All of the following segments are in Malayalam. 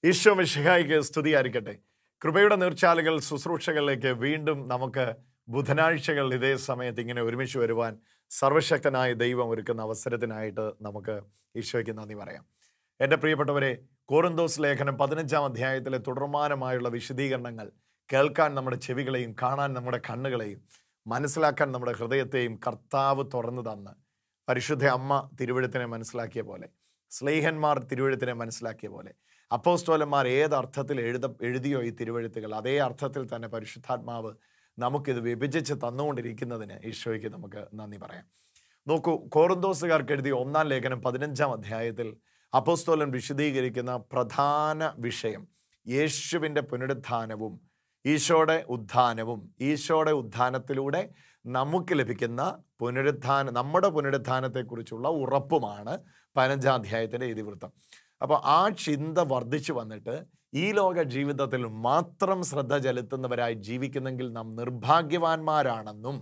ഈശോ മിശിഹായിക്ക് സ്തുതിയായിരിക്കട്ടെ കൃപയുടെ നീർച്ചാലുകൾ ശുശ്രൂഷകളിലേക്ക് വീണ്ടും നമുക്ക് ബുധനാഴ്ചകൾ ഇതേ സമയത്ത് ഇങ്ങനെ ഒരുമിച്ച് വരുവാൻ സർവശക്തനായ ദൈവം ഒരുക്കുന്ന അവസരത്തിനായിട്ട് നമുക്ക് ഈശോയ്ക്ക് നന്ദി പറയാം എൻ്റെ പ്രിയപ്പെട്ടവരെ കോറിന്തോസ് ലേഖനം പതിനഞ്ചാം അധ്യായത്തിലെ തുടർമാനമായുള്ള വിശദീകരണങ്ങൾ കേൾക്കാൻ നമ്മുടെ ചെവികളെയും കാണാൻ നമ്മുടെ കണ്ണുകളെയും മനസ്സിലാക്കാൻ നമ്മുടെ ഹൃദയത്തെയും കർത്താവ് തുറന്നു തന്ന് പരിശുദ്ധ അമ്മ തിരുവഴുത്തിനെ മനസ്സിലാക്കിയ പോലെ സ്ലേഹന്മാർ തിരുവഴുത്തിനെ മനസ്സിലാക്കിയ പോലെ അപ്പോസ്തോലന്മാർ ഏത് അർത്ഥത്തിൽ എഴുത എഴുതിയോ ഈ തിരുവഴുത്തുകൾ അതേ അർത്ഥത്തിൽ തന്നെ പരിശുദ്ധാത്മാവ് നമുക്കിത് വിഭജിച്ച് തന്നുകൊണ്ടിരിക്കുന്നതിന് ഈശോയ്ക്ക് നമുക്ക് നന്ദി പറയാം നോക്കൂ കോറിന്തോസുകാർക്ക് എഴുതിയ ഒന്നാം ലേഖനം പതിനഞ്ചാം അധ്യായത്തിൽ അപ്പോസ്തോലൻ വിശദീകരിക്കുന്ന പ്രധാന വിഷയം യേശുവിൻ്റെ പുനരുത്ഥാനവും ഈശോയുടെ ഉത്ഥാനവും ഈശോയുടെ ഉത്ഥാനത്തിലൂടെ നമുക്ക് ലഭിക്കുന്ന പുനരുത്ഥാന നമ്മുടെ പുനരുത്ഥാനത്തെക്കുറിച്ചുള്ള ഉറപ്പുമാണ് പതിനഞ്ചാം അധ്യായത്തിൻ്റെ ഇതിവൃത്തം അപ്പോൾ ആ ചിന്ത വർദ്ധിച്ചു വന്നിട്ട് ഈ ലോക ജീവിതത്തിൽ മാത്രം ശ്രദ്ധ ചെലുത്തുന്നവരായി ജീവിക്കുന്നെങ്കിൽ നാം നിർഭാഗ്യവാന്മാരാണെന്നും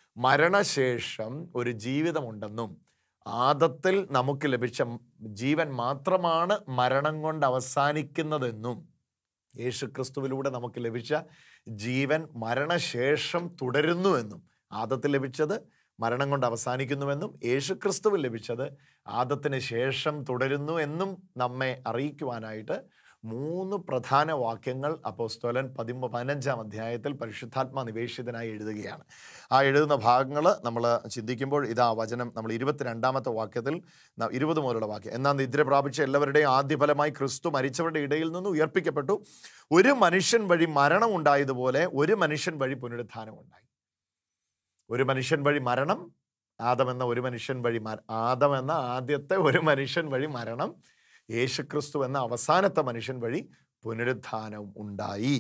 മരണശേഷം ഒരു ജീവിതമുണ്ടെന്നും ആദത്തിൽ നമുക്ക് ലഭിച്ച ജീവൻ മാത്രമാണ് മരണം കൊണ്ട് അവസാനിക്കുന്നതെന്നും യേശുക്രിസ്തുവിലൂടെ നമുക്ക് ലഭിച്ച ജീവൻ മരണശേഷം തുടരുന്നുവെന്നും ആദത്തിൽ ലഭിച്ചത് മരണം കൊണ്ട് അവസാനിക്കുന്നുവെന്നും യേശുക്രിസ്തുവിൽ ലഭിച്ചത് ആദത്തിന് ശേഷം തുടരുന്നു എന്നും നമ്മെ അറിയിക്കുവാനായിട്ട് മൂന്ന് പ്രധാന വാക്യങ്ങൾ അപ്പോസ്തോലൻ പതിമ പതിനഞ്ചാം അധ്യായത്തിൽ പരിശുദ്ധാത്മ നിവേശിതനായി എഴുതുകയാണ് ആ എഴുതുന്ന ഭാഗങ്ങൾ നമ്മൾ ചിന്തിക്കുമ്പോൾ ഇതാ വചനം നമ്മൾ ഇരുപത്തിരണ്ടാമത്തെ വാക്യത്തിൽ ന- ഇരുപത് മുതലുള്ള വാക്യം എന്നാൽ നിദ്ര പ്രാപിച്ച എല്ലാവരുടെയും ആദ്യഫലമായി ക്രിസ്തു മരിച്ചവരുടെ ഇടയിൽ നിന്ന് ഉയർപ്പിക്കപ്പെട്ടു ഒരു മനുഷ്യൻ വഴി മരണം ഉണ്ടായതുപോലെ ഒരു മനുഷ്യൻ വഴി പുനരുത്ഥാനം ഉണ്ടായി ഒരു മനുഷ്യൻ വഴി മരണം ആദം എന്ന ഒരു മനുഷ്യൻ വഴി മര- ആദം എന്ന ആദ്യത്തെ ഒരു മനുഷ്യൻ വഴി മരണം യേശുക്രിസ്തു എന്ന അവസാനത്തെ മനുഷ്യൻ വഴി പുനരുത്ഥാനവും ഉണ്ടായി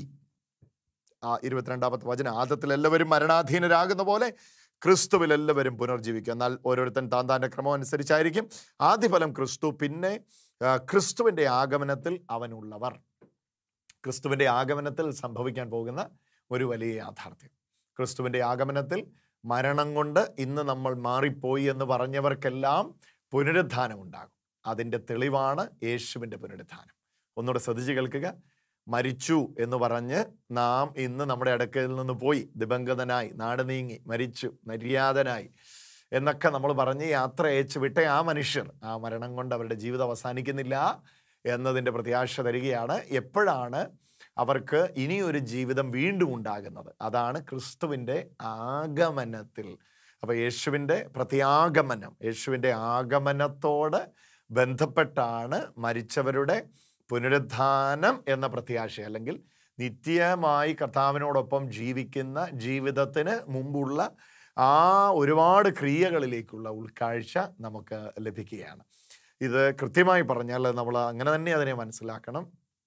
ആ ഇരുപത്തിരണ്ടാമത്തെ വചനം ആദത്തിൽ എല്ലാവരും മരണാധീനരാകുന്ന പോലെ ക്രിസ്തുവിൽ എല്ലാവരും പുനർജീവിക്കും എന്നാൽ ഓരോരുത്തൻ താൻ താൻ്റെ ക്രമം അനുസരിച്ചായിരിക്കും ആദ്യഫലം ക്രിസ്തു പിന്നെ ആ, ക്രിസ്തുവിൻ്റെ ആഗമനത്തിൽ അവനുള്ളവർ ക്രിസ്തുവിൻ്റെ ആഗമനത്തിൽ സംഭവിക്കാൻ പോകുന്ന ഒരു വലിയ യാഥാർത്ഥ്യം ക്രിസ്തുവിൻ്റെ ആഗമനത്തിൽ മരണം കൊണ്ട് ഇന്ന് നമ്മൾ മാറിപ്പോയി എന്ന് പറഞ്ഞവർക്കെല്ലാം പുനരുത്ഥാനം ഉണ്ടാകും അതിൻ്റെ തെളിവാണ് യേശുവിൻ്റെ പുനരുത്ഥാനം ഒന്നുകൂടെ ശ്രദ്ധിച്ച് കേൾക്കുക മരിച്ചു എന്ന് പറഞ്ഞ് നാം ഇന്ന് നമ്മുടെ അടുക്കയിൽ നിന്ന് പോയി ദിവംഗതനായി നാട് നീങ്ങി മരിച്ചു മര്യാദനായി എന്നൊക്കെ നമ്മൾ പറഞ്ഞ് യാത്ര അയച്ചു വിട്ട ആ മനുഷ്യർ ആ മരണം കൊണ്ട് അവരുടെ ജീവിതം അവസാനിക്കുന്നില്ല എന്നതിൻ്റെ പ്രത്യാശ തരികയാണ് എപ്പോഴാണ് അവർക്ക് ഇനിയൊരു ജീവിതം വീണ്ടും ഉണ്ടാകുന്നത് അതാണ് ക്രിസ്തുവിൻ്റെ ആഗമനത്തിൽ അപ്പോൾ യേശുവിൻ്റെ പ്രത്യാഗമനം യേശുവിൻ്റെ ആഗമനത്തോട് ബന്ധപ്പെട്ടാണ് മരിച്ചവരുടെ പുനരുദ്ധാനം എന്ന പ്രത്യാശ അല്ലെങ്കിൽ നിത്യമായി കർത്താവിനോടൊപ്പം ജീവിക്കുന്ന ജീവിതത്തിന് മുമ്പുള്ള ആ ഒരുപാട് ക്രിയകളിലേക്കുള്ള ഉൾക്കാഴ്ച നമുക്ക് ലഭിക്കുകയാണ് ഇത് കൃത്യമായി പറഞ്ഞാൽ നമ്മൾ അങ്ങനെ തന്നെ അതിനെ മനസ്സിലാക്കണം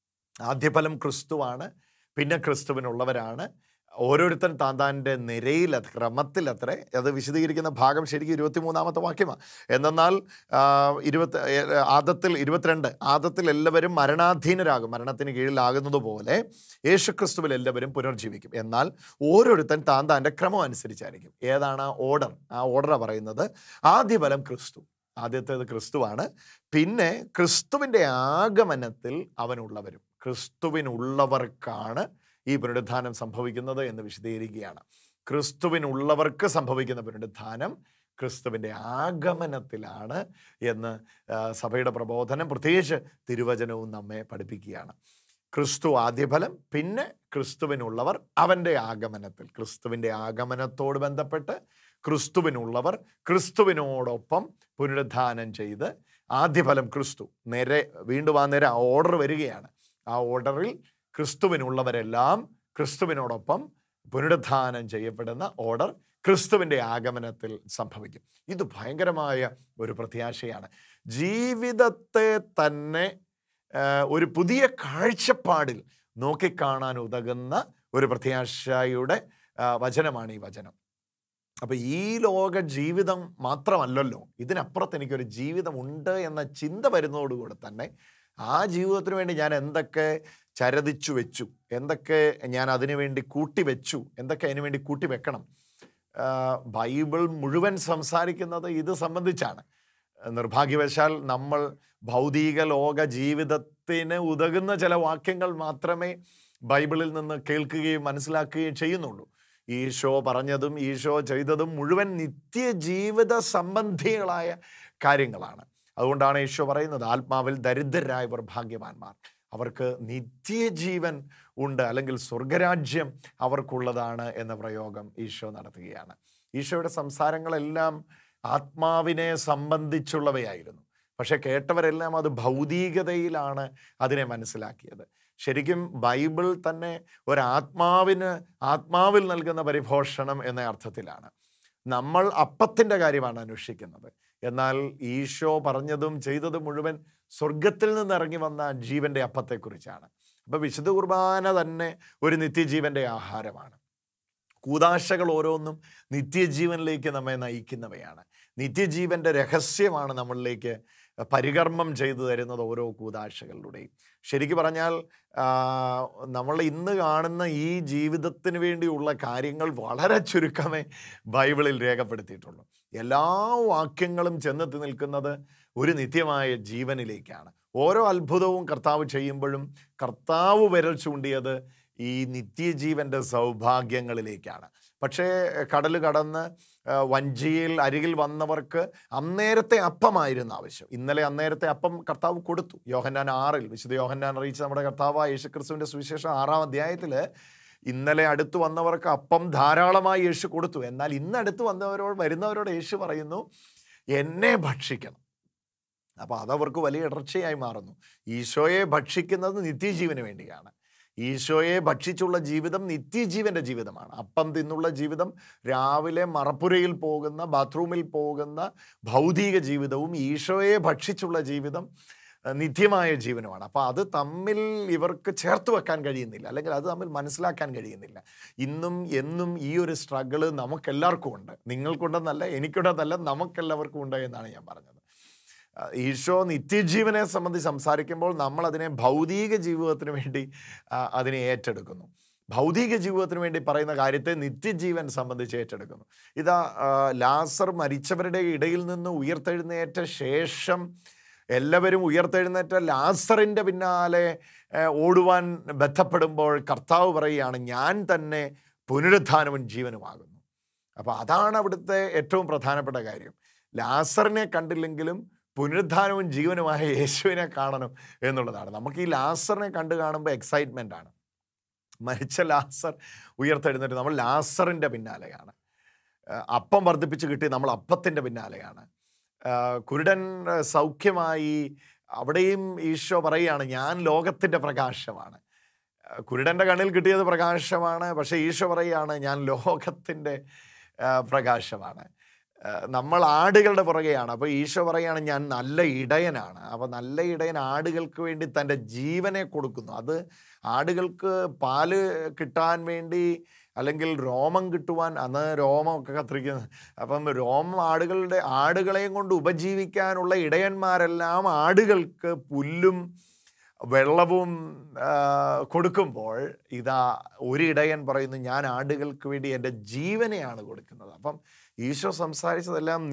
ആദ്യഫലം ക്രിസ്തുവാണ് പിന്നെ ക്രിസ്തുവിനുള്ളവരാണ് ഓരോരുത്തൻ താൻ താൻ്റെ നിരയിൽ ക്രമത്തിലത്രേ അത് വിശദീകരിക്കുന്ന ഭാഗം ശരിക്കും ഇരുപത്തിമൂന്നാമത്തെ വാക്യമാണ് എന്നാൽ ആ, ഇരുപത്തി ഏ, ആദത്തിൽ ഇരുപത്തിരണ്ട് ആദത്തിൽ എല്ലാവരും മരണാധീനരാകും മരണത്തിന് കീഴിലാകുന്നത് പോലെ യേശുക്രിസ്തുവിൽ എല്ലാവരും പുനർജീവിക്കും എന്നാൽ ഓരോരുത്തൻ താൻ താൻ്റെ ക്രമം അനുസരിച്ചായിരിക്കും ഏതാണ് ആ ഓർഡർ ആ ഓർഡറാണ് പറയുന്നത് ആദ്യഫലം ക്രിസ്തു ആദ്യത്തേത് ക്രിസ്തുവാണ് പിന്നെ ക്രിസ്തുവിൻ്റെ ആഗമനത്തിൽ അവനുള്ളവരും ക്രിസ്തുവിനുള്ളവർക്കാണ് ഈ പുനരുദ്ധാനം സംഭവിക്കുന്നത് എന്ന് വിശദീകരിക്കുകയാണ് ക്രിസ്തുവിനുള്ളവർക്ക് സംഭവിക്കുന്ന പുനരുദ്ധാനം ക്രിസ്തുവിൻ്റെ ആഗമനത്തിലാണ് എന്ന് ആ, സഭയുടെ പ്രബോധനം പ്രത്യേകിച്ച് തിരുവചനവും നമ്മെ പഠിപ്പിക്കുകയാണ് ക്രിസ്തു ആദ്യഫലം പിന്നെ ക്രിസ്തുവിനുള്ളവർ അവൻ്റെ ആഗമനത്തിൽ ക്രിസ്തുവിൻ്റെ ആഗമനത്തോട് ബന്ധപ്പെട്ട് ക്രിസ്തുവിനുള്ളവർ ക്രിസ്തുവിനോടൊപ്പം പുനരുദ്ധാനം ചെയ്ത് ആദ്യഫലം ക്രിസ്തു നേരെ വീണ്ടും ആ നേരെ ഓർഡർ വരികയാണ് ആ ഓർഡറിൽ ക്രിസ്തുവിനുള്ളവരെല്ലാം ക്രിസ്തുവിനോടൊപ്പം പുനരുദ്ധാനം ചെയ്യപ്പെടുന്ന ഓർഡർ ക്രിസ്തുവിൻ്റെ ആഗമനത്തിൽ സംഭവിക്കും ഇത് ഭയങ്കരമായ ഒരു പ്രത്യാശയാണ് ജീവിതത്തെ തന്നെ ആ, ഒരു പുതിയ കാഴ്ചപ്പാടിൽ നോക്കിക്കാണാൻ ഉതകുന്ന ഒരു പ്രത്യാശയുടെ ആ, വചനമാണ് ഈ വചനം അപ്പൊ ഈ ലോക ജീവിതം മാത്രമല്ലല്ലോ ഇതിനപ്പുറത്ത് എനിക്കൊരു ജീവിതമുണ്ട് എന്ന ചിന്ത വരുന്നതോടുകൂടെ തന്നെ ആ ജീവിതത്തിന് വേണ്ടി ഞാൻ എന്തൊക്കെ ചരതിച്ചു വെച്ചു എന്തൊക്കെ ഞാൻ അതിനു വേണ്ടി കൂട്ടിവെച്ചു എന്തൊക്കെ അതിനു വേണ്ടി കൂട്ടിവെക്കണം ആ, ബൈബിൾ മുഴുവൻ സംസാരിക്കുന്നത് ഇത് സംബന്ധിച്ചാണ് നിർഭാഗ്യവശാൽ നമ്മൾ ഭൗതിക ലോക ജീവിതത്തിന് ഉതകുന്ന ചില വാക്യങ്ങൾ മാത്രമേ ബൈബിളിൽ നിന്ന് കേൾക്കുകയും മനസ്സിലാക്കുകയും ചെയ്യുന്നുള്ളൂ ഈശോ പറഞ്ഞതും ഈശോ ചെയ്തതും മുഴുവൻ നിത്യജീവിത സംബന്ധികളായ കാര്യങ്ങളാണ് അതുകൊണ്ടാണ് ഈശോ പറയുന്നത് ആത്മാവിൽ ദരിദ്രരായവർ ഭാഗ്യവാന്മാർ അവർക്ക് നിത്യജീവൻ ഉണ്ട് അല്ലെങ്കിൽ സ്വർഗരാജ്യം അവർക്കുള്ളതാണ് എന്ന പ്രയോഗം ഈശോ നടത്തുകയാണ് ഈശോയുടെ സംസാരങ്ങളെല്ലാം ആത്മാവിനെ സംബന്ധിച്ചുള്ളവയായിരുന്നു പക്ഷെ കേട്ടവരെല്ലാം അത് ഭൗതികതയിലാണ് അതിനെ മനസ്സിലാക്കിയത് ശരിക്കും ബൈബിൾ തന്നെ ഒരാത്മാവിന് ആത്മാവിൽ നൽകുന്ന പരിപോഷണം എന്ന അർത്ഥത്തിലാണ് നമ്മൾ അപ്പത്തിൻ്റെ കാര്യമാണ് അന്വേഷിക്കുന്നത് എന്നാൽ ഈശോ പറഞ്ഞതും ചെയ്തതും മുഴുവൻ സ്വർഗത്തിൽ നിന്ന് ഇറങ്ങി വന്ന ജീവന്റെ അപ്പത്തെക്കുറിച്ചാണ് അപ്പൊ വിശുദ്ധ കുർബാന തന്നെ ഒരു നിത്യജീവന്റെ ആഹാരമാണ് കൂതാശകൾ ഓരോന്നും നിത്യജീവനിലേക്ക് നമ്മെ നയിക്കുന്നവയാണ് നിത്യജീവന്റെ രഹസ്യമാണ് നമ്മളിലേക്ക് പരികർമ്മം ചെയ്തു തരുന്നത് ഓരോ കൂതാശകളിലൂടെയും ശരിക്കു പറഞ്ഞാൽ നമ്മൾ ഇന്ന് കാണുന്ന ഈ ജീവിതത്തിന് വേണ്ടിയുള്ള കാര്യങ്ങൾ വളരെ ചുരുക്കമേ ബൈബിളിൽ രേഖപ്പെടുത്തിയിട്ടുള്ളൂ എല്ലാ വാക്യങ്ങളും ചെന്നെത്തി നിൽക്കുന്നത് ഒരു നിത്യമായ ജീവനിലേക്കാണ് ഓരോ അത്ഭുതവും കർത്താവ് ചെയ്യുമ്പോഴും കർത്താവ് വിരൽ ചൂണ്ടിയത് ഈ നിത്യജീവന്റെ സൗഭാഗ്യങ്ങളിലേക്കാണ് പക്ഷേ കടൽ കടന്ന് ആ, വഞ്ചിയിൽ അരികിൽ വന്നവർക്ക് അന്നേരത്തെ അപ്പമായിരുന്നു ആവശ്യം ഇന്നലെ അന്നേരത്തെ അപ്പം കർത്താവ് കൊടുത്തു യോഹന്നാൻ ആറിൽ വിശുദ്ധ യോഹന്നാൻ അറിയിച്ച നമ്മുടെ കർത്താവായ യേശുക്രിസ്തുവിന്റെ സുവിശേഷം ആറാം അധ്യായത്തിൽ ഇന്നലെ അടുത്ത് വന്നവർക്ക് അപ്പം ധാരാളമായി യേശു കൊടുത്തു എന്നാൽ ഇന്ന് അടുത്ത് വന്നവരോട് വരുന്നവരോട് യേശു പറയുന്നു എന്നെ ഭക്ഷിക്കണം അപ്പോൾ അതവർക്ക് വലിയ ഇടർച്ചയായി മാറുന്നു ഈശോയെ ഭക്ഷിക്കുന്നത് നിത്യജീവന് വേണ്ടിയാണ് ഈശോയെ ഭക്ഷിച്ചുള്ള ജീവിതം നിത്യജീവന്റെ ജീവിതമാണ് അപ്പം തിന്നുള്ള ജീവിതം രാവിലെ മറപ്പുരയിൽ പോകുന്ന ബാത്റൂമിൽ പോകുന്ന ഭൗതിക ജീവിതവും ഈശോയെ ഭക്ഷിച്ചുള്ള ജീവിതം അഹ് നിത്യമായ ജീവനുമാണ് അപ്പോൾ അത് തമ്മിൽ ഇവർക്ക് ചേർത്ത് വെക്കാൻ കഴിയുന്നില്ല അല്ലെങ്കിൽ അത് തമ്മിൽ മനസ്സിലാക്കാൻ കഴിയുന്നില്ല ഇന്നും എന്നും ഈ ഒരു സ്ട്രഗിള് നമുക്കെല്ലാവർക്കും ഉണ്ട് നിങ്ങൾക്കുണ്ടെന്നല്ല എനിക്കുണ്ടെന്നല്ല നമുക്കെല്ലാവർക്കും ഉണ്ട് എന്നാണ് ഞാൻ പറഞ്ഞത് ആ, ഈശോ നിത്യജീവനെ സംബന്ധിച്ച് സംസാരിക്കുമ്പോൾ നമ്മൾ അതിനെ ഭൗതിക ജീവിതത്തിന് വേണ്ടി ആ, അതിനെ ഏറ്റെടുക്കുന്നു ഭൗതിക ജീവിതത്തിന് വേണ്ടി പറയുന്ന കാര്യത്തെ നിത്യജീവൻ സംബന്ധിച്ച് ഏറ്റെടുക്കുന്നു ഇതാ ആ, ലാസർ മരിച്ചവരുടെ ഇടയിൽ നിന്ന് ഉയർത്തെഴുന്നേറ്റ ശേഷം എല്ലാവരും ഉയർത്തെഴുന്നേറ്റ ലാസറിൻ്റെ പിന്നാലെ ഏ, ഓടുവാൻ ബന്ധപ്പെടുമ്പോൾ കർത്താവ് പറയുകയാണ് ഞാൻ തന്നെ പുനരുത്ഥാനവും ജീവനുമാകുന്നു അപ്പോൾ അതാണ് അവിടുത്തെ ഏറ്റവും പ്രധാനപ്പെട്ട കാര്യം ലാസറിനെ കണ്ടില്ലെങ്കിലും പുനരുദ്ധാനവും ജീവനുമായ യേശുവിനെ കാണണം എന്നുള്ളതാണ് നമുക്ക് ഈ ലാസറിനെ കണ്ടു കാണുമ്പോൾ എക്സൈറ്റ്മെൻ്റ് ആണ് മരിച്ച ലാസർ ഉയർത്തെഴുന്നേറ്റ് നമ്മൾ ലാസറിൻ്റെ പിന്നാലെയാണ് ആ, അപ്പം വർദ്ധിപ്പിച്ച് കിട്ടി നമ്മൾ അപ്പത്തിൻ്റെ പിന്നാലെയാണ് ആ, കുരുടൻ ആ, സൗഖ്യമായി അവിടെയും ഈശോ പറയുകയാണ് ഞാൻ ലോകത്തിൻ്റെ പ്രകാശമാണ് ആ, കുരുടൻ്റെ കണ്ണിൽ കിട്ടിയത് പ്രകാശമാണ് പക്ഷേ ഈശോ പറയുകയാണ് ഞാൻ ലോകത്തിൻ്റെ ആ, പ്രകാശമാണ് ആ, നമ്മൾ ആടുകളുടെ പുറകെയാണ് അപ്പോൾ ഈശോ പറയുകയാണ് ഞാൻ നല്ല ഇടയനാണ് അപ്പോൾ നല്ല ഇടയൻ ആടുകൾക്ക് വേണ്ടി തൻ്റെ ജീവനെ കൊടുക്കുന്നു അത് ആടുകൾക്ക് പാല് കിട്ടാൻ വേണ്ടി അല്ലെങ്കിൽ രോമം കിട്ടുവാൻ അന്ന് രോമമൊക്കെ കത്തിരിക്കുന്നത് അപ്പം രോമം ആടുകളുടെ ആടുകളെയും കൊണ്ട് ഉപജീവിക്കാനുള്ള ഇടയന്മാരെല്ലാം ആടുകൾക്ക് പുല്ലും വെള്ളവും ആ, കൊടുക്കുമ്പോൾ ഇതാ ഒരു ഇടയൻ പറയുന്നു ഞാൻ ആടുകൾക്ക് വേണ്ടി എൻ്റെ ജീവനെയാണ് കൊടുക്കുന്നത് അപ്പം ഈശോ സംസാരിച്ചതെല്ലാം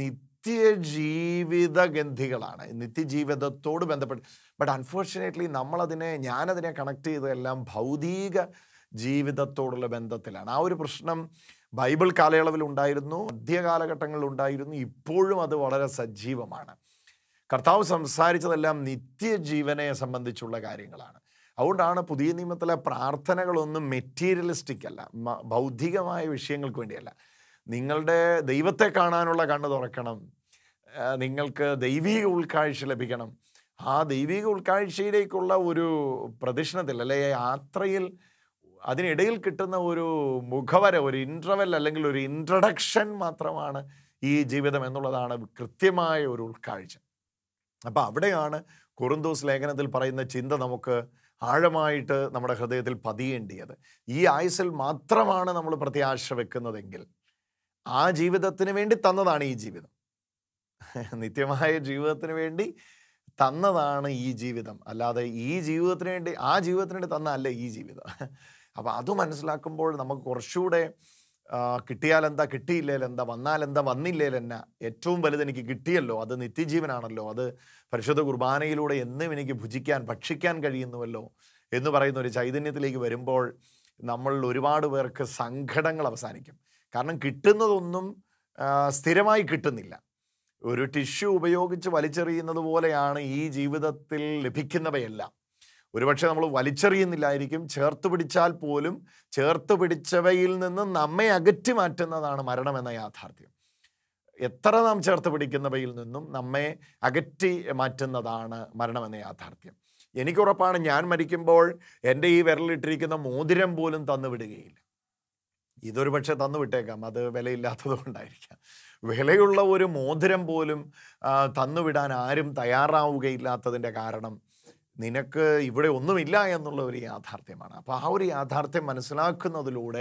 നിത്യജീവിത ഗന്ധികളാണ് നിത്യജീവിതത്തോട് ബന്ധപ്പെട്ട് ബട്ട് അൺഫോർച്ചുനേറ്റ്ലി നമ്മളതിനെ ഞാനതിനെ കണക്ട് ചെയ്തതെല്ലാം ഭൗതിക ജീവിതത്തോടുള്ള ബന്ധത്തിലാണ് ആ ഒരു പ്രശ്നം ബൈബിൾ കാലയളവിൽ ഉണ്ടായിരുന്നു മധ്യകാലഘട്ടങ്ങളിൽ ഉണ്ടായിരുന്നു ഇപ്പോഴും അത് വളരെ സജീവമാണ് കർത്താവ് സംസാരിച്ചതെല്ലാം നിത്യജീവനെ സംബന്ധിച്ചുള്ള കാര്യങ്ങളാണ് അതുകൊണ്ടാണ് പുതിയ നിയമത്തിലെ പ്രാർത്ഥനകളൊന്നും മെറ്റീരിയലിസ്റ്റിക് അല്ല മ- ഭൗതികമായ വിഷയങ്ങൾക്ക് വേണ്ടിയല്ല നിങ്ങളുടെ ദൈവത്തെ കാണാനുള്ള കണ്ണ് തുറക്കണം ആ, നിങ്ങൾക്ക് ദൈവിക ഉൾക്കാഴ്ച ലഭിക്കണം ആ ദൈവിക ഉൾക്കാഴ്ചയിലേക്കുള്ള ഒരു പ്രദക്ഷിണത്തിൽ അല്ലെ യാത്രയിൽ അതിനിടയിൽ കിട്ടുന്ന ഒരു മുഖവര ഒരു ഇൻട്രവൽ അല്ലെങ്കിൽ ഒരു ഇൻട്രഡക്ഷൻ മാത്രമാണ് ഈ ജീവിതം എന്നുള്ളതാണ് കൃത്യമായ ഒരു ഉൾക്കാഴ്ച അപ്പം അവിടെയാണ് കുറുന്തോസ് ലേഖനത്തിൽ പറയുന്ന ചിന്ത നമുക്ക് ആഴമായിട്ട് നമ്മുടെ ഹൃദയത്തിൽ പതിയേണ്ടിയത് ഈ ആയുസിൽ മാത്രമാണ് നമ്മൾ പ്രത്യാശ വെക്കുന്നതെങ്കിൽ ആ ജീവിതത്തിന് വേണ്ടി തന്നതാണ് ഈ ജീവിതം നിത്യമായ ജീവിതത്തിന് വേണ്ടി തന്നതാണ് ഈ ജീവിതം അല്ലാതെ ഈ ജീവിതത്തിന് വേണ്ടി ആ ജീവിതത്തിന് വേണ്ടി തന്ന അല്ല ഈ ജീവിതം അപ്പം അത് മനസ്സിലാക്കുമ്പോൾ നമുക്ക് കുറച്ചുകൂടെ ആ, കിട്ടിയാൽ എന്താ കിട്ടിയില്ലേൽ എന്താ വന്നാൽ എന്താ വന്നില്ലേൽ എന്നാ ഏറ്റവും വലുത് എനിക്ക് കിട്ടിയല്ലോ അത് നിത്യജീവനാണല്ലോ അത് പരിശുദ്ധ കുർബാനയിലൂടെ എന്നും എനിക്ക് ഭുജിക്കാൻ ഭക്ഷിക്കാൻ കഴിയുന്നുവല്ലോ എന്ന് പറയുന്ന ഒരു ചൈതന്യത്തിലേക്ക് വരുമ്പോൾ നമ്മൾ ഒരുപാട് പേർക്ക് സങ്കടങ്ങൾ അവസാനിക്കും കാരണം കിട്ടുന്നതൊന്നും ആ, സ്ഥിരമായി കിട്ടുന്നില്ല ഒരു ടിഷ്യൂ ഉപയോഗിച്ച് വലിച്ചെറിയുന്നത് പോലെയാണ് ഈ ജീവിതത്തിൽ ലഭിക്കുന്നവയെല്ലാം ഒരുപക്ഷെ നമ്മൾ വലിച്ചെറിയുന്നില്ലായിരിക്കും ചേർത്ത് പിടിച്ചാൽ പോലും ചേർത്ത് പിടിച്ചവയിൽ നിന്ന് നമ്മെ അകറ്റി മാറ്റുന്നതാണ് മരണം എന്ന യാഥാർത്ഥ്യം എത്ര നാം ചേർത്ത് പിടിക്കുന്നവയിൽ നിന്നും നമ്മെ അകറ്റി മാറ്റുന്നതാണ് മരണം എന്ന യാഥാർത്ഥ്യം എനിക്കുറപ്പാണ് ഞാൻ മരിക്കുമ്പോൾ എൻ്റെ ഈ വിരലിട്ടിരിക്കുന്ന മോതിരം പോലും തന്നു വിടുകയില്ല ഇതൊരു പക്ഷെ തന്നു വിട്ടേക്കാം അത് വിലയില്ലാത്തത് കൊണ്ടായിരിക്കാം വിലയുള്ള ഒരു മോതിരം പോലും ആ, തന്നുവിടാൻ ആരും തയ്യാറാവുകയില്ലാത്തതിൻ്റെ കാരണം നിനക്ക് ഇവിടെ ഒന്നുമില്ല എന്നുള്ള ഒരു യാഥാർത്ഥ്യമാണ് അപ്പോൾ ആ ഒരു യാഥാർത്ഥ്യം മനസ്സിലാക്കുന്നതിലൂടെ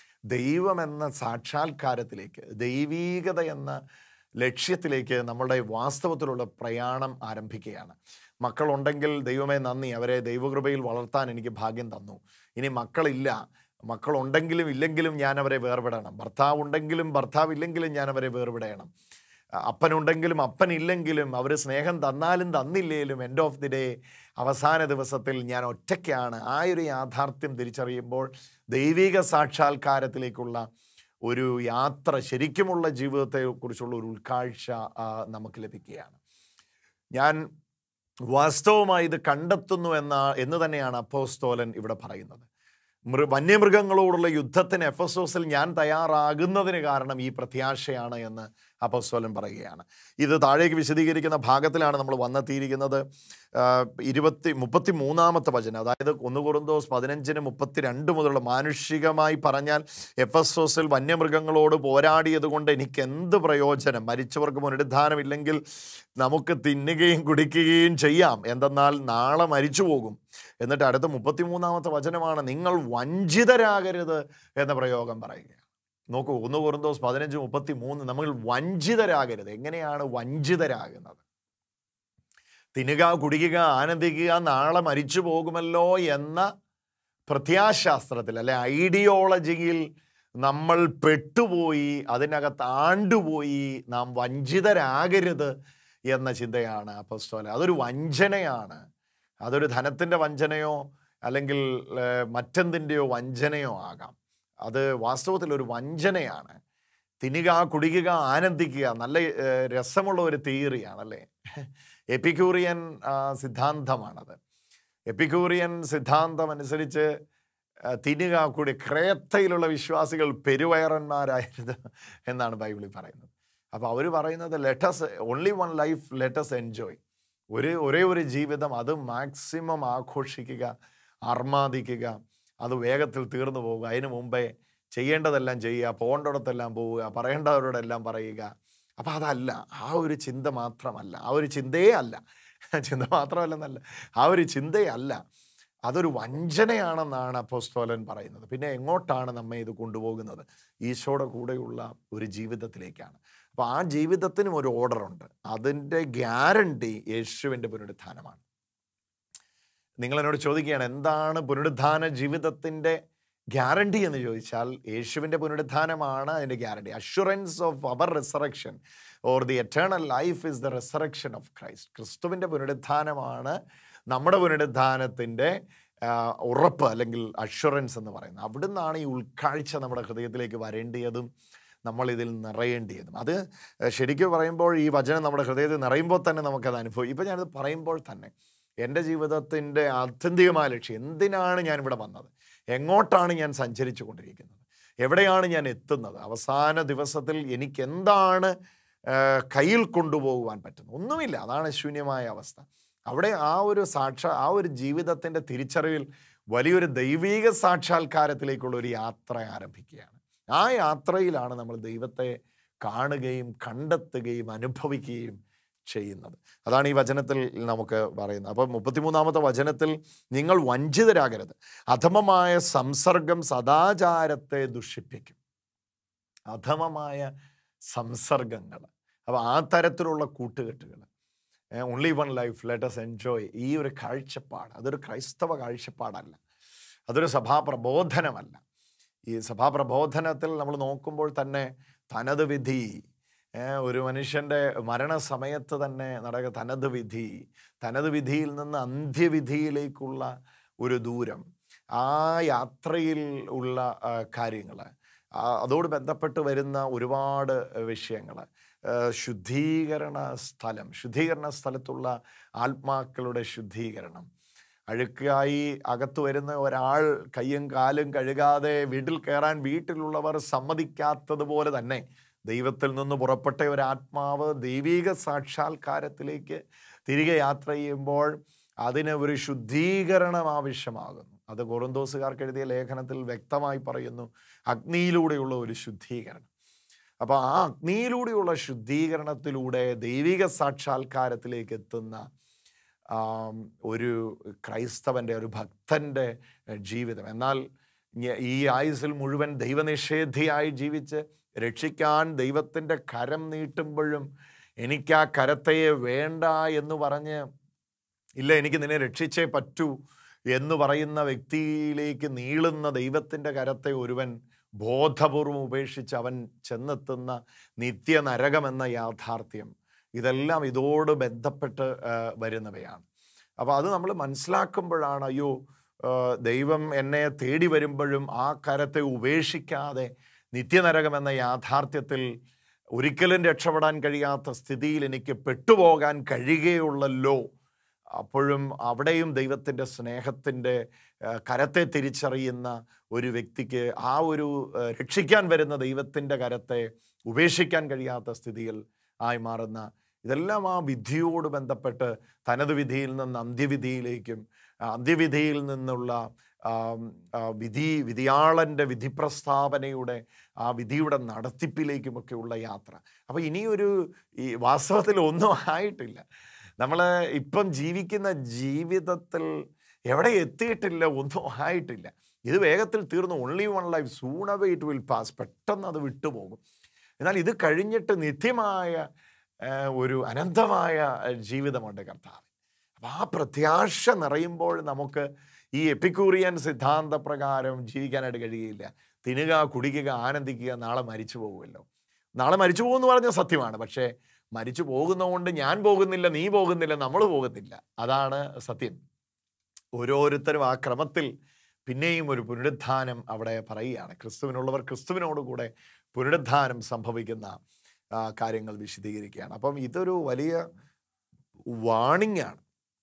ദൈവം എന്ന സാക്ഷാത്കാരത്തിലേക്ക് ദൈവീകത എന്ന ലക്ഷ്യത്തിലേക്ക് നമ്മുടെ വാസ്തവത്തിലുള്ള പ്രയാണം ആരംഭിക്കുകയാണ് മക്കളുണ്ടെങ്കിൽ ദൈവമേ നന്ദി അവരെ ദൈവകൃപയിൽ വളർത്താൻ എനിക്ക് ഭാഗ്യം തന്നു ഇനി മക്കളില്ല മക്കളുണ്ടെങ്കിലും ഇല്ലെങ്കിലും ഞാൻ അവരെ വേർപെടണം ഭർത്താവ് ഉണ്ടെങ്കിലും ഭർത്താവ് ഇല്ലെങ്കിലും ഞാൻ അവരെ വേർപെടണം അപ്പനുണ്ടെങ്കിലും അപ്പനില്ലെങ്കിലും അവർ സ്നേഹം തന്നാലും തന്നില്ലേലും എൻഡ് ഓഫ് ദി ഡേ അവസാന ദിവസത്തിൽ ഞാൻ ഒറ്റയ്ക്കാണ് ആ ഒരു യാഥാർത്ഥ്യം തിരിച്ചറിയുമ്പോൾ ദൈവിക സാക്ഷാത്കാരത്തിലേക്കുള്ള ഒരു യാത്ര ശരിക്കുമുള്ള ജീവിതത്തെക്കുറിച്ചുള്ള ഒരു ഉൾക്കാഴ്ച ആ, നമുക്ക് ലഭിക്കുകയാണ് ഞാൻ വാസ്തവമായി ഇത് കണ്ടെത്തുന്നു എന്ന എന്ന് തന്നെയാണ് അപ്പോസ്തോലൻ ഇവിടെ പറയുന്നത് മൃ വന്യമൃഗങ്ങളോടുള്ള യുദ്ധത്തിന് എഫസോസിൽ ഞാൻ തയ്യാറാകുന്നതിന് കാരണം ഈ പ്രത്യാശയാണ് എന്ന് അപ്പോസ്തോലൻ പറയുകയാണ് ഇത് താഴേക്ക് വിശദീകരിക്കുന്ന ഭാഗത്തിലാണ് നമ്മൾ വന്നെത്തിയിരിക്കുന്നത് ആ, ഇരുപത്തി മുപ്പത്തി മൂന്നാമത്തെ വചനം അതായത് ഒന്ന് കുറുന്തോസ് പതിനഞ്ചിന് മുപ്പത്തിരണ്ട് മുതലുള്ള മാനുഷികമായി പറഞ്ഞാൽ എഫസോസിൽ വന്യമൃഗങ്ങളോട് പോരാടിയത് കൊണ്ട് എനിക്ക് എന്ത് പ്രയോജനം മരിച്ചവർക്ക് പുനരുദ്ധാനമില്ലെങ്കിൽ നമുക്ക് തിന്നുകയും കുടിക്കുകയും ചെയ്യാം എന്തെന്നാൽ നാളെ മരിച്ചു പോകും എന്നിട്ട് അടുത്ത മുപ്പത്തിമൂന്നാമത്തെ വചനമാണ് നിങ്ങൾ വഞ്ചിതരാകരുത് എന്ന പ്രയോഗം പറയുക നോക്കൂ ഒന്ന് കുറുന്തോസ് പതിനഞ്ച് മുപ്പത്തി മൂന്ന് നമ്മൾ വഞ്ചിതരാകരുത് എങ്ങനെയാണ് വഞ്ചിതരാകുന്നത് തിന്നുക കുടിക്കുക ആനന്ദിക്കുക നാളെ മരിച്ചു പോകുമല്ലോ എന്ന പ്രത്യാശാസ്ത്രത്തിൽ അല്ലെ ഐഡിയോളജിയിൽ നമ്മൾ പെട്ടുപോയി അതിനകത്ത് ആണ്ടുപോയി നാം വഞ്ചിതരാകരുത് എന്ന ചിന്തയാണ് അപ്പസ്തോല അതൊരു വഞ്ചനയാണ് അതൊരു ധനത്തിൻ്റെ വഞ്ചനയോ അല്ലെങ്കിൽ ഏർ, മറ്റെന്തിൻ്റെയോ വഞ്ചനയോ ആകാം അത് വാസ്തവത്തിൽ ഒരു വഞ്ചനയാണ് തിന്നുക കുടിക്കുക ആനന്ദിക്കുക നല്ല ഏർ, രസമുള്ള ഒരു തിയറിയാണ് അല്ലേ എപ്പിക്യൂറിയൻ ആ, സിദ്ധാന്തമാണത് എപ്പിക്യൂറിയൻ സിദ്ധാന്തം അനുസരിച്ച് ആ, തിന്നുക കൂടി ക്രേത്തയിലുള്ള വിശ്വാസികൾ പെരുവയറന്മാരായിരുന്നു എന്നാണ് ബൈബിളിൽ പറയുന്നത് അപ്പോൾ അവർ പറയുന്നത് let's only one life let's enjoy ഒരു ഒരേ ഒരു ജീവിതം അത് മാക്സിമം ആഘോഷിക്കുക ആർമാദിക്കുക അത് വേഗത്തിൽ തീർന്നു പോവുക അതിനു മുമ്പേ ചെയ്യേണ്ടതെല്ലാം ചെയ്യുക പോകേണ്ടിടത്തെല്ലാം പോവുക പറയേണ്ടവരോടെല്ലാം പറയുക അപ്പം അതല്ല ആ ഒരു ചിന്ത മാത്രമല്ല ആ ഒരു ചിന്തയേ അല്ല ചിന്ത മാത്രമല്ലെന്നല്ല ആ ഒരു ചിന്തയേ അല്ല അതൊരു വഞ്ചനയാണെന്നാണ് അപ്പോസ്തോലൻ പറയുന്നത് പിന്നെ എങ്ങോട്ടാണ് നമ്മെ ഇത് കൊണ്ടുപോകുന്നത് ഈശോയുടെ കൂടെയുള്ള ഒരു ജീവിതത്തിലേക്കാണ് അപ്പോൾ ആ ജീവിതത്തിനും ഒരു ഓർഡറുണ്ട് അതിൻ്റെ ഗ്യാരണ്ടി യേശുവിൻ്റെ പുനരുത്ഥാനമാണ് നിങ്ങൾ എന്നോട് ചോദിക്കുകയാണ് എന്താണ് പുനരുത്ഥാന ജീവിതത്തിൻ്റെ ഗ്യാരണ്ടി എന്ന് ചോദിച്ചാൽ യേശുവിൻ്റെ പുനരുത്ഥാനമാണ് അതിൻ്റെ guarantee assurance of our resurrection or the eternal life is the resurrection of Christ ക്രിസ്തുവിൻ്റെ പുനരുത്ഥാനമാണ് നമ്മുടെ പുനരുത്ഥാനത്തിൻ്റെ ആ, ഉറപ്പ് അല്ലെങ്കിൽ അഷുറൻസ് എന്ന് പറയുന്നത് അവിടുന്നാണ് ഈ ഉൾക്കാഴ്ച നമ്മുടെ ഹൃദയത്തിലേക്ക് വരേണ്ടിയതും നമ്മൾ ഇതിൽ നിറയേണ്ടിയതും അത് ശരിക്കും പറയുമ്പോൾ ഈ വചനം നമ്മുടെ ഹൃദയത്തിൽ നിറയുമ്പോൾ തന്നെ നമുക്കത് അനുഭവം ഇപ്പം ഞാനത് പറയുമ്പോൾ തന്നെ എൻ്റെ ജീവിതത്തിൻ്റെ ആത്യന്തികമായ ലക്ഷ്യം എന്തിനാണ് ഞാൻ ഇവിടെ വന്നത് എങ്ങോട്ടാണ് ഞാൻ സഞ്ചരിച്ചു കൊണ്ടിരിക്കുന്നത് എവിടെയാണ് ഞാൻ എത്തുന്നത് അവസാന ദിവസത്തിൽ എനിക്ക് എന്താണ് ആ, കയ്യിൽ കൊണ്ടുപോകുവാൻ പറ്റുന്നത് ഒന്നുമില്ല അതാണ് ശൂന്യമായ അവസ്ഥ അവിടെ ആ ഒരു സാക്ഷ ആ ഒരു ജീവിതത്തിൻ്റെ തിരിച്ചറിവിൽ വലിയൊരു ദൈവീക സാക്ഷാത്കാരത്തിലേക്കുള്ള ഒരു യാത്ര ആരംഭിക്കുകയാണ് ആ യാത്രയിലാണ് നമ്മൾ ദൈവത്തെ കാണുകയും കണ്ടെത്തുകയും അനുഭവിക്കുകയും ചെയ്യുന്നത് അതാണ് ഈ വചനത്തിൽ നമുക്ക് പറയുന്നത് അപ്പം മുപ്പത്തിമൂന്നാമത്തെ വചനത്തിൽ നിങ്ങൾ വഞ്ചിതരാകരുത് അധമമായ സംസർഗം സദാചാരത്തെ ദുഷിപ്പിക്കും അധമമായ സംസർഗങ്ങൾ അപ്പോൾ ആ തരത്തിലുള്ള കൂട്ടുകെട്ടുകൾ only one life let's enjoy ഈ ഒരു കാഴ്ചപ്പാട് അതൊരു ക്രൈസ്തവ കാഴ്ചപ്പാടല്ല അതൊരു സഭാപ്രബോധനമല്ല ഈ സഭാപ്രബോധനത്തിൽ നമ്മൾ നോക്കുമ്പോൾ തന്നെ തനത് വിധി ഏ, ഒരു മനുഷ്യൻ്റെ മരണസമയത്ത് തന്നെ നടക്കുക തനത് വിധി തനത് വിധിയിൽ നിന്ന് അന്ത്യവിധിയിലേക്കുള്ള ഒരു ദൂരം ആ യാത്രയിൽ ഉള്ള കാര്യങ്ങൾ അതോട് ബന്ധപ്പെട്ട് വരുന്ന ഒരുപാട് വിഷയങ്ങൾ ശുദ്ധീകരണ സ്ഥലം ശുദ്ധീകരണ സ്ഥലത്തുള്ള ആത്മാക്കളുടെ ശുദ്ധീകരണം അഴുക്കായി അകത്ത് വരുന്ന ഒരാൾ കയ്യും കാലും കഴുകാതെ വീട്ടിൽ കയറാൻ വീട്ടിലുള്ളവർ സമ്മതിക്കാത്തതുപോലെ തന്നെ ദൈവത്തിൽ നിന്ന് പുറപ്പെട്ട ഒരു ആത്മാവ് ദൈവിക സാക്ഷാത്കാരത്തിലേക്ക് തിരികെ യാത്ര ചെയ്യുമ്പോൾ അതിന് ഒരു ശുദ്ധീകരണം ആവശ്യമാകുന്നു അത് കൊറിന്തോസുകാർക്ക് എഴുതിയ ലേഖനത്തിൽ വ്യക്തമായി പറയുന്നു അഗ്നിയിലൂടെയുള്ള ഒരു ശുദ്ധീകരണം അപ്പോൾ ആ അഗ്നിയിലൂടെയുള്ള ശുദ്ധീകരണത്തിലൂടെ ദൈവിക സാക്ഷാത്കാരത്തിലേക്ക് എത്തുന്ന ആം, ഒരു ക്രൈസ്തവൻ്റെ ഒരു ഭക്തൻ്റെ ജീവിതം എന്നാൽ ഞ- ഈ ആയുസിൽ മുഴുവൻ ദൈവനിഷേധിയായി ജീവിച്ച് രക്ഷിക്കാൻ ദൈവത്തിൻ്റെ കരം നീട്ടുമ്പോഴും എനിക്ക് ആ കരത്തെയെ വേണ്ട എന്ന് പറഞ്ഞ് ഇല്ല എനിക്ക് നിന്നെ രക്ഷിച്ചേ പറ്റൂ എന്ന് പറയുന്ന വ്യക്തിയിലേക്ക് നീളുന്ന ദൈവത്തിൻ്റെ കരത്തെ ഒരുവൻ ബോധപൂർവം ഉപേക്ഷിച്ച് അവൻ ചെന്നെത്തുന്ന നിത്യനരകമെന്ന യാഥാർത്ഥ്യം ഇതെല്ലാം ഇതോട് ബന്ധപ്പെട്ട് ആ, വരുന്നവയാണ് അപ്പോൾ അത് നമ്മൾ മനസ്സിലാക്കുമ്പോഴാണ് അയ്യോ ആ, ദൈവം എന്നെ തേടി വരുമ്പോഴും ആ കരത്തെ ഉപേക്ഷിക്കാതെ നിത്യനരകമെന്ന യാഥാർത്ഥ്യത്തിൽ ഒരിക്കലും രക്ഷപ്പെടാൻ കഴിയാത്ത സ്ഥിതിയിൽ എനിക്ക് പെട്ടുപോകാൻ കഴിയുകയുള്ളല്ലോ അപ്പോഴും അവിടെയും ദൈവത്തിൻ്റെ സ്നേഹത്തിൻ്റെ ആ, കരത്തെ തിരിച്ചറിയുന്ന ഒരു വ്യക്തിക്ക് ആ ഒരു ആ, രക്ഷിക്കാൻ വരുന്ന ദൈവത്തിൻ്റെ കരത്തെ ഉപേക്ഷിക്കാൻ കഴിയാത്ത സ്ഥിതിയിൽ ആയി മാറുന്ന ഇതെല്ലാം ആ വിധിയോട് ബന്ധപ്പെട്ട് തനത് വിധിയിൽ നിന്ന് അന്ത്യവിധിയിലേക്കും ആ, അന്ത്യവിധിയിൽ നിന്നുള്ള ആം, ആ, വിധി വിധിയാളൻ്റെ വിധി പ്രസ്താവനയുടെ ആ വിധിയുടെ നടത്തിപ്പിലേക്കുമൊക്കെയുള്ള യാത്ര അപ്പോൾ ഇനിയൊരു ഈ വാസ്തവത്തിൽ ഒന്നും ആയിട്ടില്ല നമ്മൾ ഇപ്പം ജീവിക്കുന്ന ജീവിതത്തിൽ എവിടെ എത്തിയിട്ടില്ല ഒന്നും ആയിട്ടില്ല ഇത് വേഗത്തിൽ തീർന്നു only one life soon away it will pass പെട്ടെന്ന് അത് വിട്ടുപോകും എന്നാൽ ഇത് കഴിഞ്ഞിട്ട് നിത്യമായ ആ, ഒരു അനന്തമായ ജീവിതമുണ്ട് കർത്താവ് അപ്പം ആ പ്രത്യാശ നിറയുമ്പോൾ നമുക്ക് ഈ എപ്പിക്കൂറിയൻ സിദ്ധാന്ത പ്രകാരം ജീവിക്കാനായിട്ട് കഴിയില്ല തിന്നുക കുടിക്കുക ആനന്ദിക്കുക നാളെ മരിച്ചു പോകുമല്ലോ നാളെ മരിച്ചു പോകുമെന്ന് പറഞ്ഞ സത്യമാണ് പക്ഷേ മരിച്ചു പോകുന്നതുകൊണ്ട് ഞാൻ പോകുന്നില്ല നീ പോകുന്നില്ല നമ്മൾ പോകുന്നില്ല അതാണ് സത്യം ഓരോരുത്തരും ആ ക്രമത്തിൽ പിന്നെയും ഒരു പുനരുദ്ധാനം അവിടെ പറയുകയാണ് ക്രിസ്തുവിനുള്ളവർ ക്രിസ്തുവിനോട് കൂടെ പുനരുദ്ധാനം സംഭവിക്കുന്ന ആ, കാര്യങ്ങൾ വിശദീകരിക്കുകയാണ് അപ്പം ഇതൊരു വലിയ വാണിംഗ് ആണ്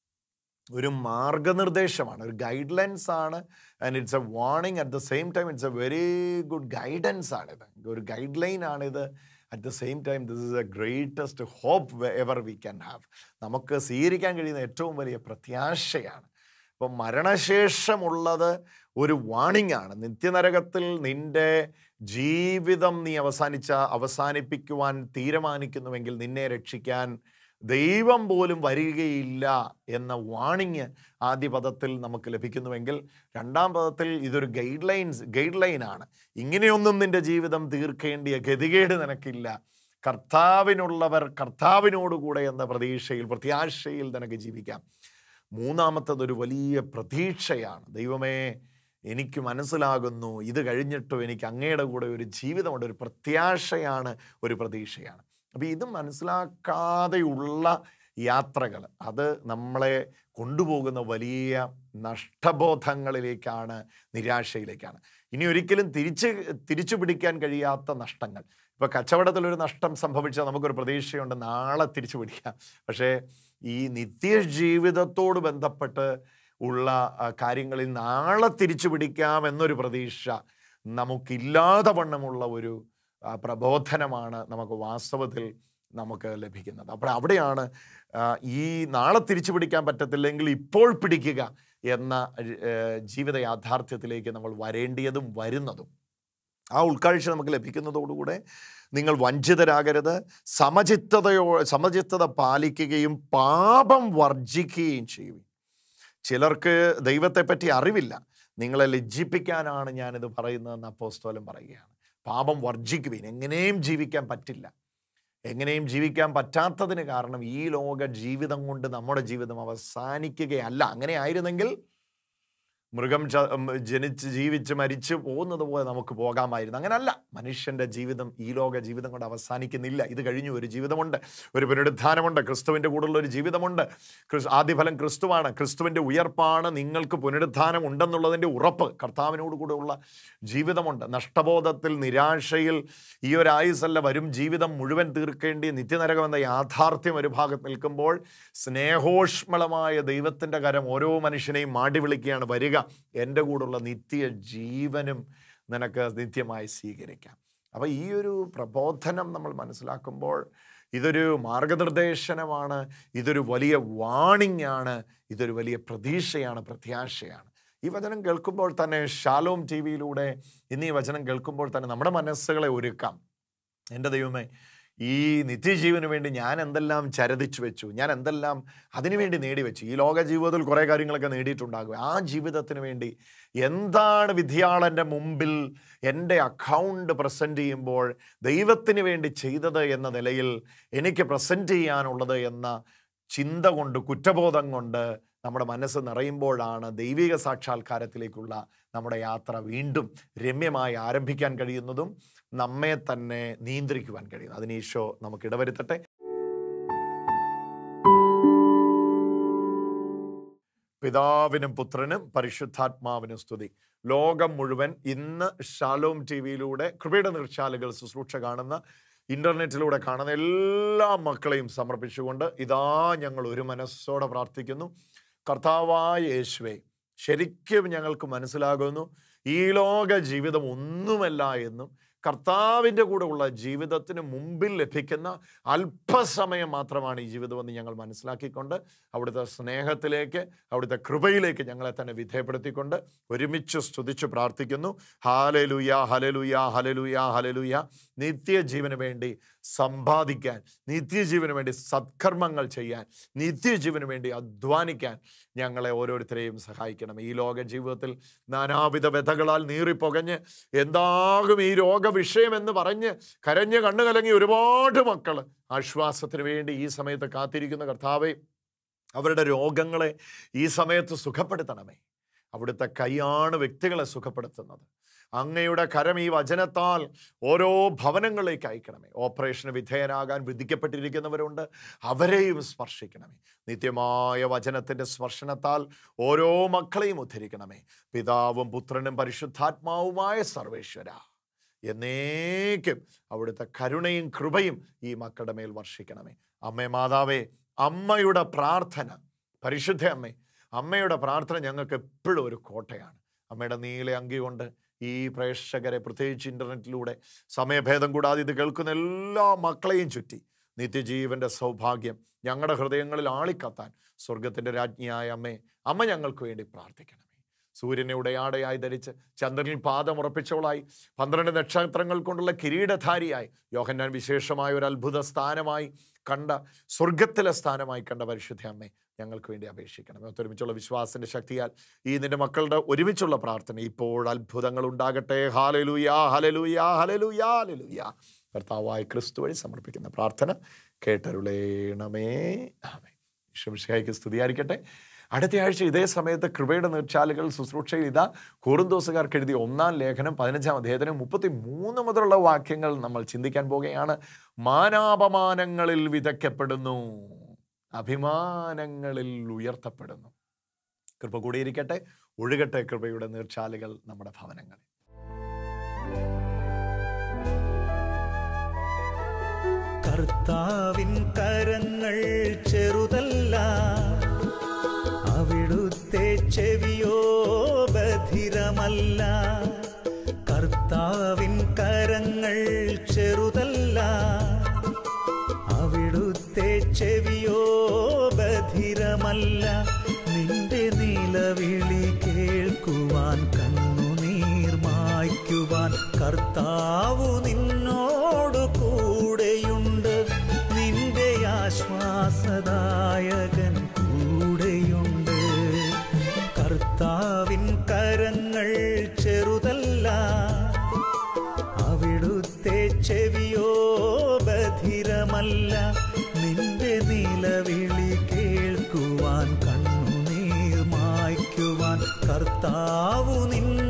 ഒരു മാർഗനിർദ്ദേശമാണ് ഒരു ഗൈഡ് ലൈൻസ് ആണ് and it's a warning at the same time it's a very good guidance ആണിത് ഒരു ഗൈഡ് ലൈൻ ആണിത് at the same time this is a greatest hope ever we can have നമുക്ക് സ്വീകരിക്കാൻ കഴിയുന്ന ഏറ്റവും വലിയ പ്രത്യാശയാണ് അപ്പം മരണശേഷമുള്ളത് ഒരു വാണിംഗ് ആണ് നിത്യനരകത്തിൽ നിന്റെ ജീവിതം നീ അവസാനിച്ച അവസാനിപ്പിക്കുവാൻ തീരുമാനിക്കുന്നുവെങ്കിൽ നിന്നെ രക്ഷിക്കാൻ ദൈവം പോലും വരികയില്ല എന്ന വാണിങ് ആദ്യ പദത്തിൽ നമുക്ക് ലഭിക്കുന്നുവെങ്കിൽ രണ്ടാം പദത്തിൽ ഇതൊരു ഗൈഡ് ലൈൻസ് ഗൈഡ് ലൈനാണ് ഇങ്ങനെയൊന്നും നിന്റെ ജീവിതം തീർക്കേണ്ടിയ ഗതികേട് നിനക്കില്ല കർത്താവിനുള്ളവർ കർത്താവിനോടുകൂടെ എന്ന പ്രതീക്ഷയിൽ പ്രത്യാശയിൽ നിനക്ക് ജീവിക്കാം മൂന്നാമത്തത് ഒരു വലിയ പ്രതീക്ഷയാണ് ദൈവമേ എനിക്ക് മനസ്സിലാകുന്നു ഇത് കഴിഞ്ഞിട്ടും എനിക്ക് അങ്ങയുടെ കൂടെ ഒരു ജീവിതമുണ്ട് ഒരു പ്രത്യാശയാണ് ഒരു പ്രതീക്ഷയാണ് അപ്പോൾ ഇത് മനസ്സിലാക്കാതെയുള്ള യാത്രകൾ അത് നമ്മളെ കൊണ്ടുപോകുന്ന വലിയ നഷ്ടബോധങ്ങളിലേക്കാണ് നിരാശയിലേക്കാണ് ഇനി ഒരിക്കലും തിരിച്ച് തിരിച്ചു പിടിക്കാൻ കഴിയാത്ത നഷ്ടങ്ങൾ ഇപ്പോൾ കച്ചവടത്തിലൊരു നഷ്ടം സംഭവിച്ചാൽ നമുക്കൊരു പ്രതീക്ഷയുണ്ട് നാളെ തിരിച്ചു പിടിക്കാം പക്ഷേ ഈ നിത്യജീവിതത്തോട് ബന്ധപ്പെട്ട് ഉള്ള ആ, കാര്യങ്ങളിൽ നാളെ തിരിച്ചു പിടിക്കാം എന്നൊരു പ്രതീക്ഷ നമുക്കില്ലാതെ വണ്ണമുള്ള ഒരു ആ, പ്രബോധനമാണ് നമുക്ക് വാസ്തവത്തിൽ നമുക്ക് ലഭിക്കുന്നത് അപ്പോൾ അവിടെയാണ് ആ, ഈ നാളെ തിരിച്ചു പിടിക്കാൻ പറ്റത്തില്ലെങ്കിൽ ഇപ്പോൾ പിടിക്കുക എന്ന ഏ, ജീവിത യാഥാർത്ഥ്യത്തിലേക്ക് നമ്മൾ വരേണ്ടിയതും വരുന്നതും ആ ഉൾക്കാഴ്ച നമുക്ക് ലഭിക്കുന്നതോടുകൂടെ നിങ്ങൾ വഞ്ചിതരാകരുത് സമചിത്തതയോ സമചിത്തത പാലിക്കുകയും പാപം വർജിക്കുകയും ചെയ്യും ചിലർക്ക് ദൈവത്തെപ്പറ്റി അറിവില്ല നിങ്ങളെ ലജ്ജിപ്പിക്കാനാണ് ഞാനിത് പറയുന്നതെന്ന് അപ്പോസ്തോലം പറയുകയാണ് പാപം വർജിക്കുവിൻ എങ്ങനെയും ജീവിക്കാൻ പറ്റില്ല എങ്ങനെയും ജീവിക്കാൻ പറ്റാത്തതിന് കാരണം ഈ ലോക ജീവിതം കൊണ്ട് നമ്മുടെ ജീവിതം അവസാനിക്കുകയല്ല അങ്ങനെ ആയിരുന്നെങ്കിൽ മൃഗം ച- ഉം, ജനിച്ച് ജീവിച്ച് മരിച്ചു പോകുന്നത് പോലെ നമുക്ക് പോകാമായിരുന്നു അങ്ങനല്ല മനുഷ്യൻ്റെ ജീവിതം ഈ ലോക ജീവിതം കൊണ്ട് അവസാനിക്കുന്നില്ല ഇത് കഴിഞ്ഞു ഒരു ജീവിതമുണ്ട് ഒരു പുനരുദ്ധാനമുണ്ട് ക്രിസ്തുവിൻ്റെ കൂടെയുള്ള ഒരു ജീവിതമുണ്ട് ക്രിസ് ആദ്യഫലം ക്രിസ്തുവാണ് ക്രിസ്തുവിൻ്റെ ഉയർപ്പാണ് നിങ്ങൾക്ക് പുനരുദ്ധാനം ഉണ്ടെന്നുള്ളതിൻ്റെ ഉറപ്പ് കർത്താവിനോട് കൂടെയുള്ള ജീവിതമുണ്ട് നഷ്ടബോധത്തിൽ നിരാശയിൽ ഈ ഒരു ആയുസല്ല വരും ജീവിതം മുഴുവൻ തീർക്കേണ്ടി നിത്യനരകം എന്ന യാഥാർത്ഥ്യം ഒരു ഭാഗത്ത് നിൽക്കുമ്പോൾ സ്നേഹോഷ്മളമായ ദൈവത്തിൻ്റെ കരം ഓരോ മനുഷ്യനെയും മാടി വിളിക്കുകയാണ് വരിക എൻ്റെ കൂടെയുള്ള നിത്യ ജീവനും നിനക്ക് നിത്യമായി സ്വീകരിക്കാം അപ്പോൾ ഈ ഒരു പ്രബോധനം നമ്മൾ മനസ്സിലാക്കുമ്പോൾ ഇതൊരു മാർഗനിർദ്ദേശനമാണ് ഇതൊരു വലിയ വാണിംഗ് ആണ് ഇതൊരു വലിയ പ്രതീക്ഷയാണ് പ്രത്യാശയാണ് ഈ വചനം കേൾക്കുമ്പോൾ തന്നെ ഷാലോം ടി വിയിലൂടെ ഇന്ന് ഈ വചനം കേൾക്കുമ്പോൾ തന്നെ നമ്മുടെ മനസ്സുകളെ ഒരുക്കാം എൻ്റെ ദൈവമേ ഈ നിത്യജീവന് വേണ്ടി ഞാൻ എന്തെല്ലാം ചരതിച്ചു വെച്ചു ഞാൻ എന്തെല്ലാം അതിനുവേണ്ടി നേടിവെച്ചു ഈ ലോക ജീവിതത്തിൽ കുറേ കാര്യങ്ങളൊക്കെ നേടിയിട്ടുണ്ടാകും ആ ജീവിതത്തിന് വേണ്ടി എന്താണ് വിധിയാളൻ്റെ മുമ്പിൽ എൻ്റെ അക്കൗണ്ട് പ്രസൻറ്റ് ചെയ്യുമ്പോൾ ദൈവത്തിന് വേണ്ടി ചെയ്തത് എന്ന നിലയിൽ എനിക്ക് പ്രസൻറ്റ് ചെയ്യാനുള്ളത് എന്ന ചിന്ത കൊണ്ട് കുറ്റബോധം കൊണ്ട് നമ്മുടെ മനസ്സ് നിറയുമ്പോഴാണ് ദൈവിക സാക്ഷാത്കാരത്തിലേക്കുള്ള നമ്മുടെ യാത്ര വീണ്ടും രമ്യമായി ആരംഭിക്കാൻ കഴിയുന്നതും നമ്മെ തന്നെ നിയന്ത്രിക്കുവാൻ കഴിയുന്നു അതിന് ഈശോ നമുക്ക് ഇടവരുത്തട്ടെ പിതാവിനും പുത്രനും പരിശുദ്ധാത്മാവിനും സ്തുതി ലോകം മുഴുവൻ ഇന്ന് ഷാലോം ടി വിയിലൂടെ കൃപയുടെ നിർച്ചാലുകൾ ശുശ്രൂഷ കാണുന്ന ഇന്റർനെറ്റിലൂടെ കാണുന്ന എല്ലാ മക്കളെയും സമർപ്പിച്ചുകൊണ്ട് ഇതാ ഞങ്ങൾ ഒരു മനസ്സോടെ പ്രാർത്ഥിക്കുന്നു കർത്താവായ യേശുവെ ശരിക്കും ഞങ്ങൾക്ക് മനസ്സിലാകുന്നു ഈ ലോക ജീവിതം ഒന്നുമല്ല എന്നും കർത്താവിൻ്റെ കൂടെ ഉള്ള ജീവിതത്തിന് മുമ്പിൽ ലഭിക്കുന്ന അല്പസമയം മാത്രമാണ് ഈ ജീവിതമെന്ന് ഞങ്ങൾ മനസ്സിലാക്കിക്കൊണ്ട് അവിടുത്തെ സ്നേഹത്തിലേക്ക് അവിടുത്തെ കൃപയിലേക്ക് ഞങ്ങളെ തന്നെ വിധേയപ്പെടുത്തിക്കൊണ്ട് ഒരുമിച്ച് സ്തുതിച്ച് പ്രാർത്ഥിക്കുന്നു ഹാലലുയ ഹലലുയ ഹലലുയ ഹലലുയ നിത്യജീവന് വേണ്ടി സമ്പാദിക്കാൻ നിത്യജീവന് വേണ്ടി സത്കർമ്മങ്ങൾ ചെയ്യാൻ നിത്യജീവന് വേണ്ടി അധ്വാനിക്കാൻ ഞങ്ങളെ ഓരോരുത്തരെയും സഹായിക്കണം ഈ ലോക ജീവിതത്തിൽ നാനാവിധ വ്യഥകളാൽ നീറിപ്പൊകഞ്ഞ് എന്താകും ഈ രോഗവിഷയം എന്ന് പറഞ്ഞ് കരഞ്ഞ് കണ്ണു കലങ്ങി ഒരുപാട് മക്കൾ ആശ്വാസത്തിന് വേണ്ടി ഈ സമയത്ത് കാത്തിരിക്കുന്ന കർത്താവെ അവരുടെ രോഗങ്ങളെ ഈ സമയത്ത് സുഖപ്പെടുത്തണമേ അവിടുത്തെ കൈയാണ് വ്യക്തികളെ സുഖപ്പെടുത്തുന്നത് അങ്ങയുടെ കരം ഈ വചനത്താൽ ഓരോ ഭവനങ്ങളിലേക്ക് അയക്കണമേ ഓപ്പറേഷന് വിധേയരാകാൻ വിധിക്കപ്പെട്ടിരിക്കുന്നവരുണ്ട് അവരെയും സ്പർശിക്കണമേ നിത്യമായ വചനത്തിൻ്റെ സ്പർശനത്താൽ ഓരോ മക്കളെയും ഉദ്ധരിക്കണമേ പിതാവും പുത്രനും പരിശുദ്ധാത്മാവുമായ സർവേശ്വര എന്നേക്കും അവിടുത്തെ കരുണയും കൃപയും ഈ മക്കളുടെ മേൽ വർഷിക്കണമേ അമ്മേ മാതാവേ അമ്മയുടെ പ്രാർത്ഥന പരിശുദ്ധ അമ്മേ അമ്മയുടെ പ്രാർത്ഥന ഞങ്ങൾക്ക് എപ്പോഴും ഒരു കോട്ടയാണ് അമ്മയുടെ നീല അങ്കി കൊണ്ട് ഈ പ്രേക്ഷകരെ പ്രത്യേകിച്ച് ഇൻ്റർനെറ്റിലൂടെ സമയഭേദം കൂടാതെ ഇത് കേൾക്കുന്ന എല്ലാ മക്കളെയും ചുറ്റി നിത്യജീവന്റെ സൗഭാഗ്യം ഞങ്ങളുടെ ഹൃദയങ്ങളിൽ ആളിക്കത്താൻ സ്വർഗത്തിൻ്റെ രാജ്ഞിയായ അമ്മേ അമ്മ ഞങ്ങൾക്ക് വേണ്ടി പ്രാർത്ഥിക്കണമേ സൂര്യനെ ഉടയാടയായി ധരിച്ച് ചന്ദ്രനിൽ പാദമുറപ്പിച്ചവളായി പന്ത്രണ്ട് നക്ഷത്രങ്ങൾ കൊണ്ടുള്ള കിരീടധാരിയായി യോഹന്നാൻ വിശേഷമായ ഒരു അത്ഭുത സ്ഥാനമായി കണ്ട സ്വർഗത്തിലെ സ്ഥാനമായി കണ്ട പരിശുദ്ധ അമ്മേ ഞങ്ങൾക്ക് വേണ്ടി അപേക്ഷിക്കണം ഒത്തൊരുമിച്ചുള്ള വിശ്വാസത്തിന്റെ ശക്തിയാൽ ഈ നിന്റെ മക്കളുടെ ഒരുമിച്ചുള്ള പ്രാർത്ഥന ഇപ്പോൾ അത്ഭുതങ്ങൾ ഉണ്ടാകട്ടെ ഹാലലുയാ ഹലലുയാ ഹലലുയാ ഹലലുയാ കർത്താവായ ക്രിസ്തു വഴി സമർപ്പിക്കുന്ന പ്രാർത്ഥന കേട്ടരുളേണമേ ആമേ വിശ്വമിഷയ്ക്ക് സ്തുതിയായിരിക്കട്ടെ അടുത്ത ആഴ്ച ഇതേ സമയത്ത് കൃപയുടെ നീർച്ചാലുകൾ ശുശ്രൂഷയിൽ ഇതാ കൂറുന്തോസുകാർക്ക് എഴുതിയ ഒന്നാം ലേഖനം പതിനഞ്ചാം അധ്യായത്തിന് മുപ്പത്തി മൂന്ന് മുതലുള്ള വാക്യങ്ങൾ നമ്മൾ ചിന്തിക്കാൻ പോകുകയാണ് മാനാപമാനങ്ങളിൽ വിതയ്ക്കപ്പെടുന്നു അഭിമാനങ്ങളിൽ ഉയർത്തപ്പെടുന്നു കൃപ കൂടിയിരിക്കട്ടെ ഒഴുകട്ടെ കൃപയുടെ നീർച്ചാലുകൾ നമ്മുടെ ഭവനങ്ങളിൽ കർത്താവിൻ കരങ്ങൾ ചെറുതല്ല അവിടുത്തെ ചെവിയോ ബധിരമല്ല കർത്താവിൻ കരങ്ങൾ ചെറുതല്ല അവിടുത്തെ ചെവിയോ ബധിരമല്ല നിന്റെ നിലവിളി കേൾക്കുവാൻ കണ്ണുനീർ മായ്ക്കുവാൻ കർത്താവു നിന്നോട് കൂടെയുണ്ട് നിന്റെ ആശ്വാസദായകൻ കൂടെയുണ്ട് കർത്താവിൻ കരങ്ങൾ ചെറുതല്ല അവിടുത്തെ ചെവിയോ ബധിരമല്ല നിന്റെ നിലവിളി കേൾക്കുവാൻ കണ്ണുനീർ മായ്ക്കുവാൻ കർത്താവു നിൻ